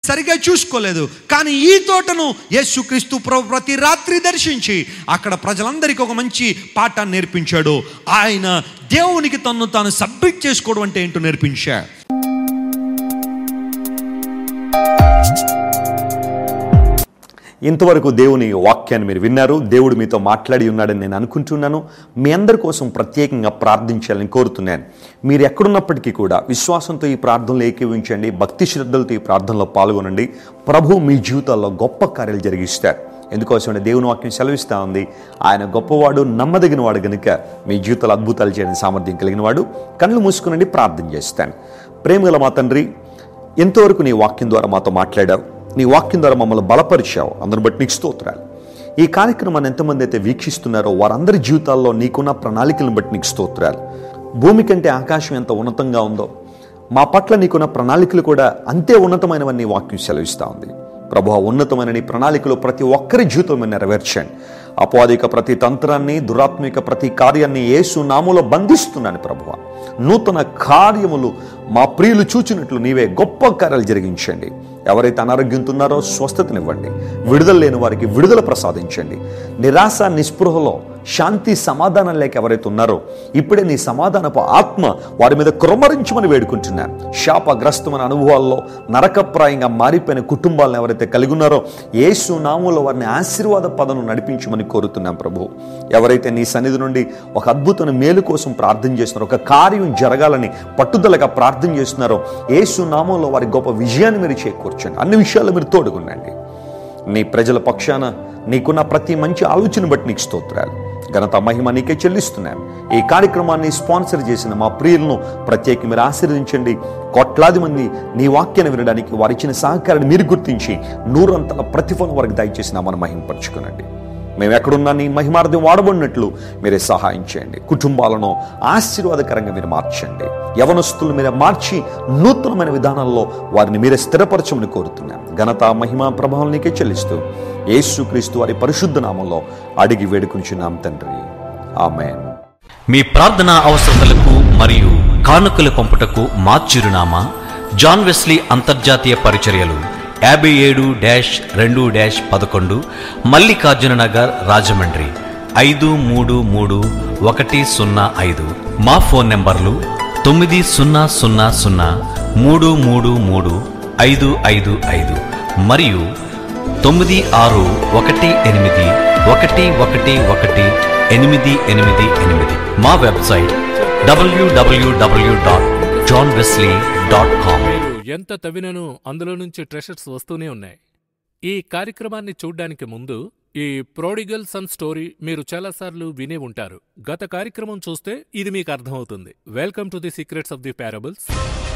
సరిగా చూసుకోలేదు కానీ ఈ తోటను యేసుక్రీస్తు ప్రభు ప్రతి రాత్రి దర్శించి అక్కడ ప్రజలందరికీ ఒక మంచి పాఠాన్ని నేర్పించాడు ఆయన దేవునికి తన్ను తాను సబ్మిట్ చేసుకోవడం అంటే ఏంటో నేర్పించాడు ఇంతవరకు దేవుని వాక్యాన్ని మీరు విన్నారు దేవుడు మీతో మాట్లాడి ఉన్నాడని నేను అనుకుంటున్నాను మీ అందరి కోసం ప్రత్యేకంగా ప్రార్థించాలని కోరుతున్నాను మీరు ఎక్కడున్నప్పటికీ కూడా విశ్వాసంతో ఈ ప్రార్థనలో ఏకీవించండి భక్తి శ్రద్ధలతో ఈ ప్రార్థనలో పాల్గొనండి ప్రభు మీ జీవితాల్లో గొప్ప కార్యాలు జరిగిస్తారు ఎందుకోసం దేవుని వాక్యం సెలవిస్తూ ఉంది ఆయన గొప్పవాడు నమ్మదగిన వాడు గనుక మీ జీవితాలు అద్భుతాలు చేయని సామర్థ్యం కలిగిన వాడు కళ్ళు మూసుకునండి ప్రార్థన చేస్తాను ప్రేమగల మా తండ్రి ఎంతవరకు నీ వాక్యం ద్వారా మాతో మాట్లాడావు నీ వాక్యం ద్వారా మమ్మల్ని బలపరిచావు అందరిని బట్టి నీకు స్తోత్రాలు ఈ కార్యక్రమాన్ని ఎంతమంది అయితే వీక్షిస్తున్నారో వారందరి జీవితాల్లో నీకున్న ప్రణాళికలను బట్టి నీకు స్తోత్రాలు భూమి కంటే ఆకాశం ఎంత ఉన్నతంగా ఉందో మా పట్ల నీకున్న ప్రణాళికలు కూడా అంతే ఉన్నతమైనవని నీ వాక్యం సెలవిస్తూ ఉంది ప్రభు ఆ ఉన్నతమైన నీ ప్రణాళికలో ప్రతి ఒక్కరి జీవితం మీరు నెరవేర్చండి అపాధిక ప్రతి తంత్రాన్ని దురాత్మిక ప్రతి కార్యాన్ని యేసు నామములో బంధిస్తున్నాను ప్రభువ నూతన కార్యములు మా ప్రియులు చూచినట్లు నీవే గొప్ప కార్యాలు జరిగించండి ఎవరైతే అనారోగ్యంతో ఉన్నారో స్వస్థతనివ్వండి విడుదల లేని వారికి విడుదల ప్రసాదించండి నిరాశ నిస్పృహలో శాంతి సమాధానం లేక ఎవరైతే ఉన్నారో ఇప్పుడే నీ సమాధానపు ఆత్మ వారి మీద క్రమరించమని వేడుకుంటున్నాను శాపగ్రస్తమైన అనుభవాల్లో నరకప్రాయంగా మారిపోయిన కుటుంబాలను ఎవరైతే కలిగి ఉన్నారో యేసు నామంలో వారిని ఆశీర్వాద పదను నడిపించమని కోరుతున్నాం ప్రభు ఎవరైతే నీ సన్నిధి నుండి ఒక అద్భుతమైన మేలు కోసం ప్రార్థన చేస్తున్నారో ఒక కార్యం జరగాలని పట్టుదలగా ప్రార్థన చేస్తున్నారో యేసు నామంలో వారి గొప్ప విజయాన్ని మీరు చేకూర్చండి అన్ని విషయాల్లో మీరు తోడుగుండండి నీ ప్రజల పక్షాన నీకున్న ప్రతి మంచి ఆలోచన బట్టి నీకు స్తోత్రాలు ఘనత మహిమ నీకే చెల్లిస్తున్నాను ఈ కార్యక్రమాన్ని స్పాన్సర్ చేసిన మా ప్రియులను ప్రత్యేక మీరు ఆశీర్వదించండి కోట్లాది మంది నీ వాక్యాన్ని వినడానికి వారు ఇచ్చిన సహకారాన్ని మీరు గుర్తించి నూరంతల ప్రతిఫలం వారికి దయచేసి నామను మహింపరచుకునండి మేము ఎక్కడున్నా నీ మహిమార్థం వాడబడినట్లు మీరే సహాయం చేయండి కుటుంబాలను ఆశీర్వాదకరంగా మీరు మార్చండి యవనస్తులు మీరే మార్చి నూతనమైన విధానాల్లో వారిని మీరే స్థిరపరచమని కోరుతున్నాను ఘనత మహిమ ప్రభావం నీకే చెల్లిస్తూ యేసుక్రీస్తు వారి పరిశుద్ధ నామంలో అడిగి వేడుకుంటున్నాం తండ్రి ఆమెన్ మీ ప్రార్థనా అవసరతలకు మరియు కానుకలు పంపుటకు మా చిరునామా జాన్ వెస్లీ అంతర్జాతీయ పరిచర్యలు యాభై ఏడు డాష్ రెండు డాష్ పదకొండు మల్లికార్జున నగర్ రాజమండ్రి ఐదు మూడు మూడు ఒకటి సున్నా ఐదు మా ఫోన్ నెంబర్లు తొమ్మిది సున్నా సున్నా సున్నా మూడు మూడు మూడు ఐదు ఐదు ఐదు మరియు తొమ్మిది ఆరు ఒకటి ఎనిమిది ఒకటి ఒకటి ఒకటి ఎనిమిది ఎనిమిది ఎనిమిది మా వెబ్సైట్ డబ్ల్యూడబ్ల్యూడబ్ల్యూ dot John Wesley dot com మీరు ఎంత తవ్వినను అందులో నుంచి ట్రెషర్స్ వస్తూనే ఉన్నాయి ఈ కార్యక్రమాన్ని చూడ్డానికి ముందు ఈ ప్రోడిగల్ సన్ స్టోరీ మీరు చాలాసార్లు వినే ఉంటారు గత కార్యక్రమం చూస్తే ఇది మీకు అర్థమవుతుంది welcome to the secrets of the parables